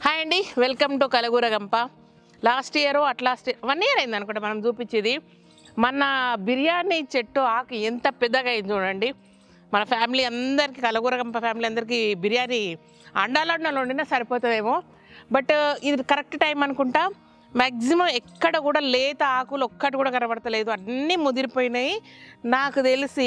Hi అండి welcome to Kalagura Gampa last year at last one year అయింది అనుకుంటా మనం చూపించేది మన బిర్యానీ చెట్టు ఆకు ఎంత పెద్దగా అయింది చూడండి మన ఫ్యామిలీ అందరికీ కలగూర గంప ఫ్యామిలీ అందరికీ బిర్యానీ అండాలండాలు వండినా సరిపోతుందేమో బట్ ఇది కరెక్ట్ టైం అనుకుంటా మ్యాక్సిమం ఎక్కడ కూడా లేత ఆకులు ఒక్కటి కూడా కనబడతలేదు అన్నీ ముదిరిపోయినాయి నాకు తెలిసి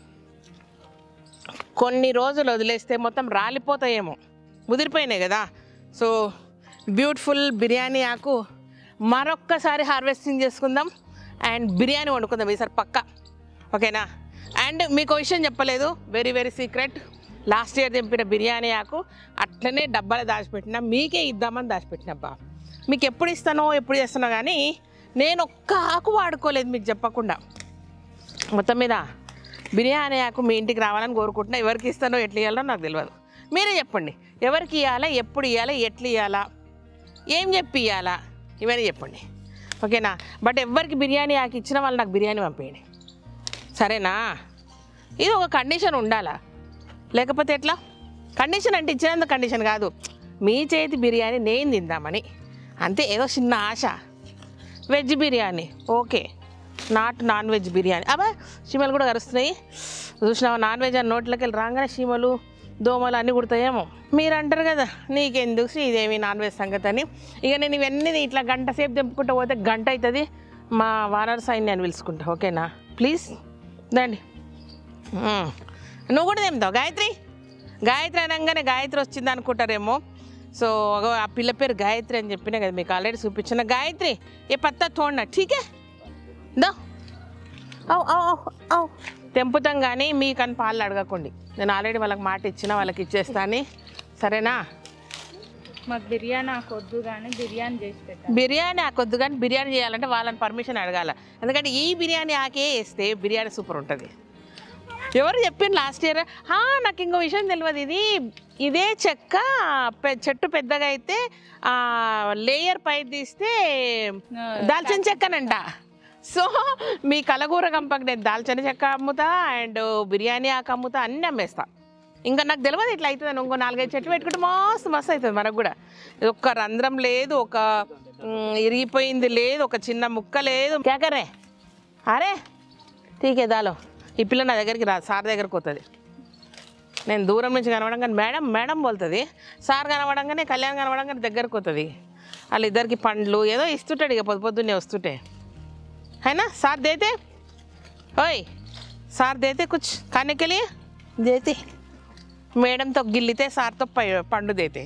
కొన్ని రోజులు వదిలేస్తే మొత్తం రాలిపోతాయేమో ముదిరిపోయినాయి కదా సో బ్యూటిఫుల్ బిర్యానీ ఆకు మరొక్కసారి హార్వెస్టింగ్ చేసుకుందాం అండ్ బిర్యానీ వండుకుందాం ఈసారి పక్క ఓకేనా అండ్ మీకు ఒక విషయం చెప్పలేదు very very secret last year తెంపిన బిర్యానీ ఆకు అట్లనే డబ్బాలో దాచిపెట్టిన మీకే ఇద్దామని దాచిపెట్టినబ్బా మీకు ఎప్పుడు ఇస్తానో ఎప్పుడు చేస్తానో కానీ నేను ఒక్క ఆకు వాడుకోలేదు మీకు చెప్పకుండా మొత్తం మీద బిర్యానీ ఆకు మీ ఇంటికి రావాలని కోరుకుంటున్నా ఎవరికి ఇస్తానో ఎట్లా ఇవ్వాలో నాకు తెలియదు మీరే చెప్పండి ఎవరికి ఇవ్వాలా ఎప్పుడు ఇవ్వాలా ఎట్లా ఇవ్వాలా ఏం చెప్పి ఇవ్వాలా ఇవన్నీ చెప్పండి ఓకేనా బట్ ఎవరికి బిర్యానీ ఆకు ఇచ్చిన వాళ్ళు నాకు బిర్యానీ పంపేయండి సరేనా ఇది ఒక కండిషన్ ఉండాలా లేకపోతే ఎట్లా కండిషన్ అంటే ఇచ్చినందుకు కండిషన్ కాదు మీ చేతి బిర్యానీ నేను తిందామని అంతే ఏదో చిన్న ఆశ veg biryani okay not non veg biryani అబ్బా చీమలు కూడా కరుస్తున్నాయి చూసినావా నాన్ వెజ్ అని నోట్లోకి వెళ్ళి రాగానే చీమలు దోమలు అన్నీ కుడతాయేమో మీరు అంటారు కదా నీకెందుకు శ్రీదేవి నాన్ వెజ్ సంగతి అని ఇక నేను ఇవన్నీ ఇట్లా గంట సేపు తెంపుకుంటూ పోతే గంట అవుతుంది మా వానర్ సైన్ పిలుచుకుంటా ఓకేనా ప్లీజ్ దండి మ్మ్. నువ్వు కూడా తెంపుతావు గాయత్రి గాయత్రి అనగానే గాయత్రి వచ్చింది అనుకుంటారేమో సో అగో ఆ పిల్ల పేరు గాయత్రి అని చెప్పినా కదా మీకు ఆల్రెడీ చూపించిన గాయత్రి ఏ పత్తా తోడినా ఠీకే దో అవు అవు అవు అవు తెంపుతాం కానీ మీకు అని పాలు అడగకండి నేను ఆల్రెడీ వాళ్ళకి మాట ఇచ్చిన వాళ్ళకి ఇచ్చేస్తా అని సరేనా మాకు బిర్యానీ నాకు వద్దు కానీ బిర్యానీ చేసి పెట్టాలి బిర్యానీ ఆకొద్దు కానీ బిర్యానీ చేయాలంటే వాళ్ళని పర్మిషన్ అడగాల ఎందుకంటే ఈ బిర్యానీ ఆకే వేస్తే బిర్యానీ సూపర్ ఉంటుంది ఎవరు చెప్పింది లాస్ట్ ఇయర్ నాకు ఇంకో విషయం తెలియదు ఇది ఇదే చెక్క పె- చెట్టు పెద్దగా అయితే లేయర్ పై తీస్తే దాల్చిన చెక్కనంట సో మీ కలగూర గంపకి నేను దాల్చిన చెక్క అమ్ముతా అండ్ బిర్యానీ ఆకు అమ్ముతా అన్నీ అమ్మేస్తా ఇంకా నాకు తెలియదు ఇట్లా అవుతుంది ఇంకో నాలుగైదు చెట్లు పెట్టుకుంటే మస్తు మస్తు అవుతుంది మనకు కూడా ఒక్క రంధ్రం లేదు ఒక మ్, ఇరిగిపోయింది లేదు ఒక చిన్న ముక్క లేదు కేకరే అరే ఠీకే దాలో ఈ పిల్ల నా దగ్గరికి రా సార్ దగ్గరికి పోతుంది నేను దూరం నుంచి కనబడంగానే మేడం మేడం పోతుంది సార్ కనబడంగానే కళ్యాణ్ కనబడంగానే దగ్గరకు పోతుంది వాళ్ళిద్దరికి పండ్లు ఏదో ఇస్తుంటాడు ఇక పొద్దు పొద్దున్నే వస్తుంటే है ना साथ देते ओए सार देते कुछ खाने के लिए देते మేడం తో గిల్లితే సార్తో పై పండు దేతే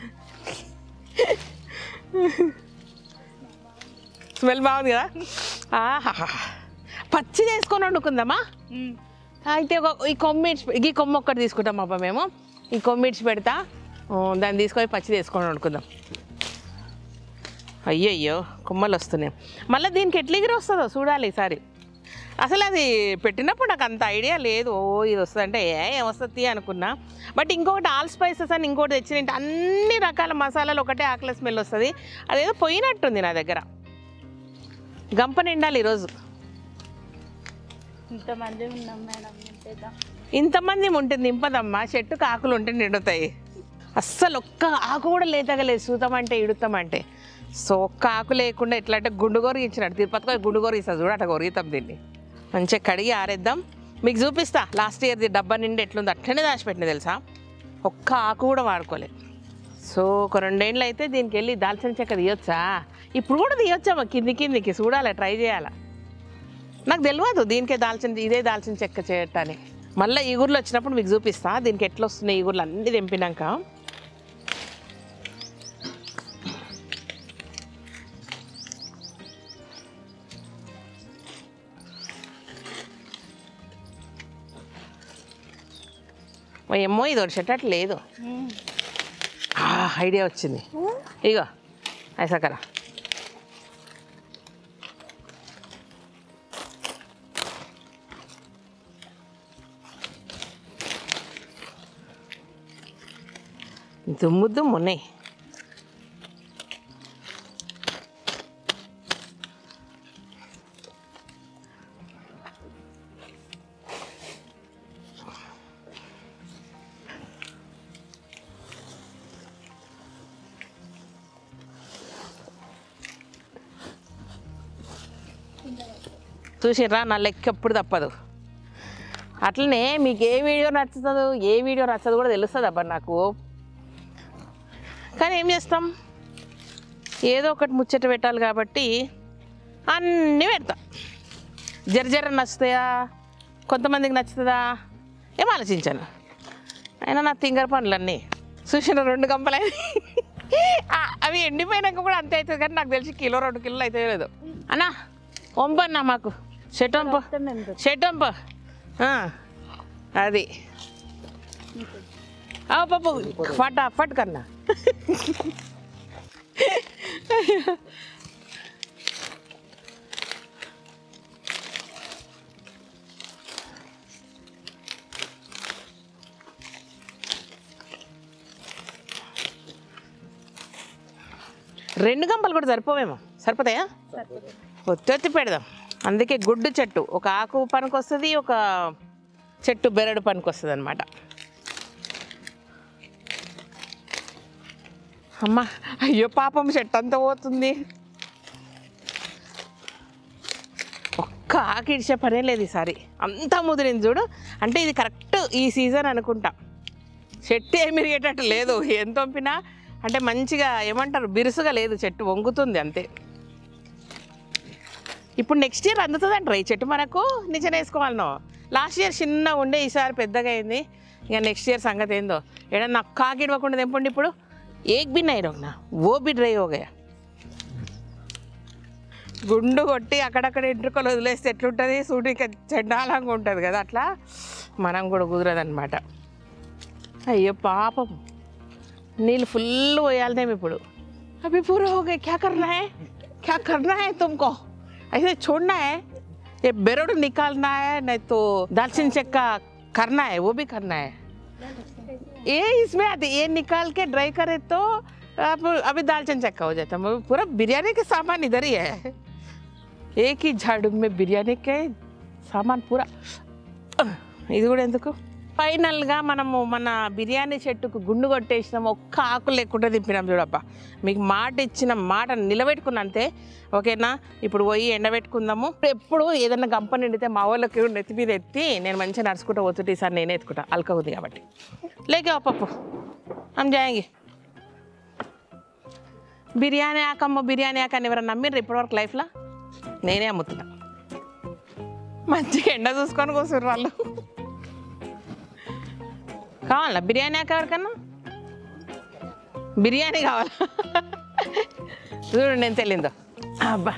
స్మెల్ బాగుంది కదా ఆహా పచ్చి వేసుకొని వండుకుందామా అయితే ఒక ఈ కొమ్మి ఇడిచి- ఈ కొమ్మ ఒక్కటి తీసుకుంటాం అబ్బా మేము ఈ కొమ్మి ఇడిచి పెడతా ఓ, దాన్ని తీసుకొని పచ్చి తీసుకొని వండుకుందాం అయ్యయ్యో కొమ్మలు వస్తున్నాయి మళ్ళీ దీనికి ఎట్లా ఎగిరి వస్తుందో చూడాలి ఈసారి అసలు అది పెట్టినప్పుడు నాకు అంత ఐడియా లేదు ఓ ఇది వస్తుందంటే ఏ ఏం వస్తుంది అనుకున్నా బట్ ఇంకొకటి ఆల్ స్పైసెస్ అని ఇంకోటి తెచ్చినంటే అన్ని రకాల మసాలాలు ఒకటే ఆకలి స్మెల్ వస్తుంది అదేదో పోయినట్టుంది నా దగ్గర గంప నిండాలి ఈరోజు ఇంతమంది ఉన్నాం మేడం నింపేద్దాం ఇంతమంది ఉంటే నింపదమ్మా చెట్టుకు ఆకులు ఉంటే నిండుతాయి అస్సలు ఒక్క ఆకు కూడా లేతగలేదు సూతమంటే ఇడుతామంటే సో ఒక్క ఆకు లేకుండా ఎట్లా అంటే గుండు గోరు ఇచ్చినట్టు తిరుపతికి గుండు గోరు ఇస్తా చూడ అట్లా కొరిగితాం దీన్ని మంచిగా కడిగి ఆరేద్దాం మీకు చూపిస్తా లాస్ట్ ఇయర్ది డబ్బా నిండి ఎట్లుంది అట్లనే దాచిపెట్టిన తెలుసా ఒక్క ఆకు కూడా వాడుకోలేదు సో ఒక రెండేళ్ళు అయితే దీనికి వెళ్ళి దాల్చిన చెక్క తీయొచ్చా ఇప్పుడు కూడా తీయొచ్చామా కింది కిందికి చూడాలి ట్రై చేయాలా నాకు తెలియదు దీనికే దాల్చిన ఇదే దాల్చిన చెక్క చేయటాన్ని మళ్ళీ ఈగుర్లు వచ్చినప్పుడు మీకు చూపిస్తా దీనికి ఎట్లా వస్తున్నాయి ఈగుర్లు అన్నీ తెంపినాక ఓ ఏమో ఇది వచ్చేటట్టు లేదు ఆ, ఐడియా వచ్చింది ఇగో ఐసాకరా దుమ్ము దుమ్ము ఉన్నాయి చూసిర్రా నా లెక్క ఎప్పుడు తప్పదు అట్లనే మీకు ఏ వీడియో నచ్చుతుందో ఏ వీడియో నచ్చదు కూడా తెలుస్తుంది అబ్బా నాకు కానీ ఏం చేస్తాం ఏదో ఒకటి ముచ్చట పెట్టాలి కాబట్టి అన్నీ పెడతా జర జర నచ్చుతాయా కొంతమందికి నచ్చుతుందా ఏం ఆలోచించాను అయినా నా తింగర పనులన్నీ చూసిన రెండు గంపలే అవి ఎండిపోయినాక కూడా అంతే అవుతుంది కానీ నాకు తెలిసి కిలో రెండు కిలోలు అయితే లేదు అన్నా వంపన్నా మాకు షెట్ వంప షెట్ వంప ఆ, అది ఆ పప్పు ఫట్ ఫట్ కన్నా రెండు గంపలు కూడా సరిపోవేమో సరిపోతాయా ఒత్తి పెడదాం అందుకే గుడ్డు చెట్టు ఒక ఆకు పనికి వస్తుంది ఒక చెట్టు బెరడు పనికి వస్తుంది అనమాట అమ్మ అయ్యో పాపం చెట్టు అంతా పోతుంది ఒక్క ఆకు ఇడిచే పనే లేదు ఈసారి అంతా ముదిరింది చూడు అంటే ఇది కరెక్ట్ ఈ సీజన్ అనుకుంటా చెట్టు ఏమి ఇరిగేటట్టు లేదు ఎంత పంపినా అంటే మంచిగా ఏమంటారు బిరుసుగా లేదు చెట్టు వంగుతుంది అంతే ఇప్పుడు నెక్స్ట్ ఇయర్ అందుతుంది అంటారు ఈ చెట్టు మనకు నిజం వేసుకోవాలనో లాస్ట్ ఇయర్ చిన్న ఉండే ఈసారి పెద్దగా అయింది ఇక నెక్స్ట్ ఇయర్ సంగతి ఏందో ఏడన్నా కాకి ఇవ్వకుండా తెంపండి ఇప్పుడు ఏక్ బిన్ అయినా ఓ బి డ్రై హోగయా గుండు కొట్టి అక్కడక్కడ ఎంట్రుకలు వదిలేస్తే ఎట్లుంటుంది సూటికి చెండాలంగా ఉంటుంది కదా అట్లా మనం కూడా కుదరదన్నమాట అయ్యో పాపం नील फुल పోయాలి మేము ఇప్పుడు अभी पूरा हो गए क्या करना है क्या करना है तुमको ऐसे छोड़ना है ये बेरोड निकालना है नहीं तो दालचीनी चक्का करना है वो भी करना है ये इसमें आते ये निकाल के ड्राई करे तो आप अभी दालचीनी चक्का हो जाता है पूरा बिरयानी के सामान इधर ही है एक ही झाड़ू में बिरयानी के सामान पूरा ఇది కూడా ఎందుకు ఫైనల్గా మనము మన బిర్యానీ చెట్టుకు గుండు కొట్టేసినాం ఒక్క ఆకు లేకుండా దింపినాం చూడప్ప మీకు మాట ఇచ్చిన మాట నిలబెట్టుకున్న అంతే ఓకేనా ఇప్పుడు పోయి ఎండబెట్టుకుందాము ఎప్పుడు ఏదైనా గంప నిండితే మా వాళ్ళకి నెత్తి మీద ఎత్తి నేను మంచిగా నడుచుకుంటూ పోతుంటే ఈసారి నేనే ఎత్తుకుంటా అల్క ఉంది కాబట్టి లేకే పప్పు हम जाएंगे బిర్యానీ ఆకమ్మ బిర్యానీ ఆక అని ఎవరైనా నమ్మిర్రు ఇప్పటివరకు లైఫ్లో నేనే అమ్ముతున్నా మంచిగా ఎండ చూసుకొని కూర్చుర్రు వాళ్ళు కావాలా బిర్యానీ ఆక ఎవరికన్నా బిర్యానీ కావాలా చూడండి ఎంత వెళ్ళిందో అబ్బా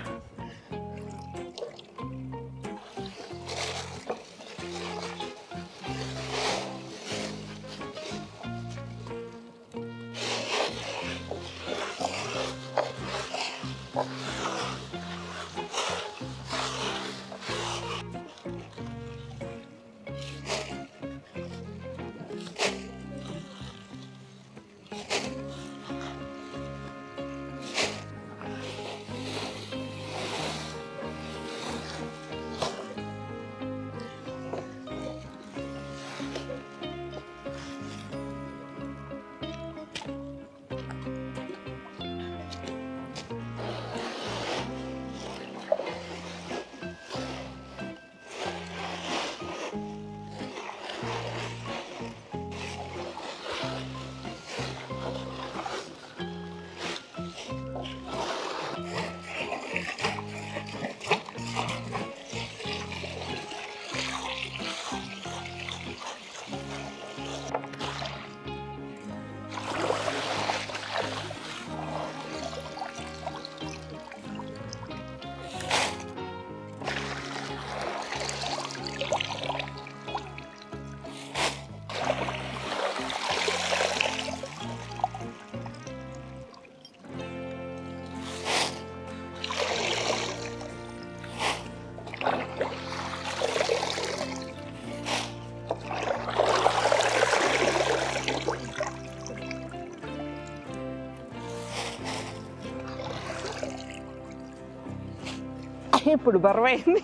ఇప్పుడు బరువైంది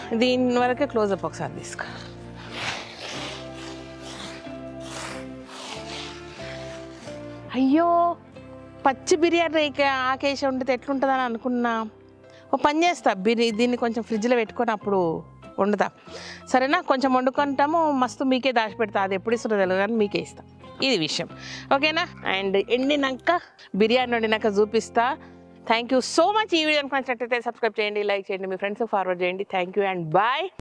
దీని వరకే క్లోజప్ ఒకసారి తీసుకో అయ్యో పచ్చి బిర్యానీ రేక ఆకేసి వండితే ఎట్లుంటుందని అనుకున్నా ఓ పని చేస్తా బిర్యా దీన్ని కొంచెం ఫ్రిడ్జ్లో పెట్టుకొని అప్పుడు వండుతా సరేనా కొంచెం వండుకుంటాము మస్తు మీకే దాచిపెడతా అది ఎప్పుడు ఇస్తుందో తెలియదు కానీ మీకే ఇస్తా ఇది విషయం ఓకేనా అండ్ ఎండినాక బిర్యానీ వండినాక చూపిస్తా థ్యాంక్ యూ సో మచ్ ఈ వీడియో నచ్చినట్టయితే సబ్స్క్రైబ్ చేయండి లైక్ చేయండి మీ ఫ్రెండ్స్కి ఫార్వర్డ్ చేయండి థ్యాంక్ యూ అండ్ బాయ్